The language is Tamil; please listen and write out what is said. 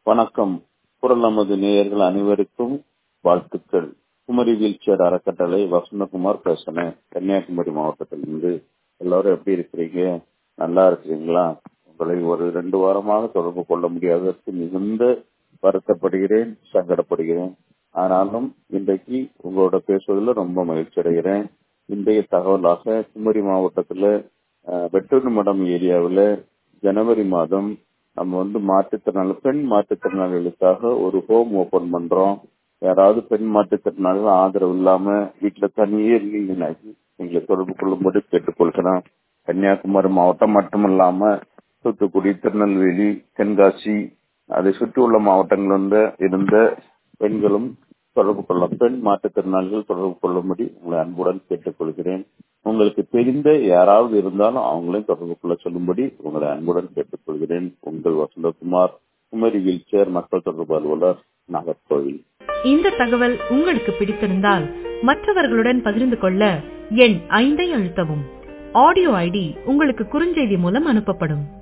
வணக்கம் குரல் நமது நேயர்கள் அனைவருக்கும் வாழ்த்துக்கள் குமரி வீல்சேர் அறக்கட்டளை வசந்தகுமார் பேசுறேன் கன்னியாகுமரி மாவட்டத்திலிருந்து எல்லாரும் எப்படி இருக்கிறீங்க நல்லா இருக்கிறீங்களா உங்களை ஒரு ரெண்டு வாரமாக தொடர்பு கொள்ள முடியாததற்கு மிகுந்த வருத்தப்படுகிறேன் சங்கடப்படுகிறேன் ஆனாலும் இன்றைக்கு உங்களோட பேசுவதில் ரொம்ப மகிழ்ச்சி அடைகிறேன் இன்றைய தகவலாக குமரி மாவட்டத்துல வெட்டூர் மடம் ஏரியாவில் ஜனவரி மாதம் நம்ம வந்து மாற்றுத்திறனாளி பெண் மாற்றுத்திறனாளிகளுக்காக ஒரு ஹோம் ஓபன் பண்றோம் யாராவது பெண் மாற்றுத்திறனாளிகள் ஆதரவு இல்லாம வீட்டுல தனியே இருக்கீங்கன்னா எங்களை தொடர்பு கொள்ளும்போது கேட்டுக்கொள்கிறேன் கன்னியாகுமரி மாவட்டம் மட்டுமல்லாம தூத்துக்குடி திருநெல்வேலி தென்காசி அதை சுற்றி உள்ள மாவட்டங்கள் வந்து இருந்த பெண்களும் தொடர்பு கொள்ள பெண் மாற்றுத்திறனாளிகள் தொடர்பு கொள்ளும்படி உங்களை அன்புடன் கேட்டுக்கொள்கிறேன் உங்களுக்கு தெரிந்த யாராவது இருந்தாலும் அவங்களையும் தொடர்பு கொள்ள சொல்லும்படி உங்களை அன்புடன் கேட்டுக்கொள்கிறேன் உங்கள் வசந்தகுமார் குமரி வீல்சேர் மக்கள் தொடர்பு அலுவலர் நாகர்கோவில் இந்த தகவல் உங்களுக்கு பிடித்திருந்தால் மற்றவர்களுடன் பகிர்ந்து கொள்ள எண் ஐந்தை அழுத்தவும் ஆடியோ ஐடி உங்களுக்கு குறுஞ்செய்தி மூலம் அனுப்பப்படும்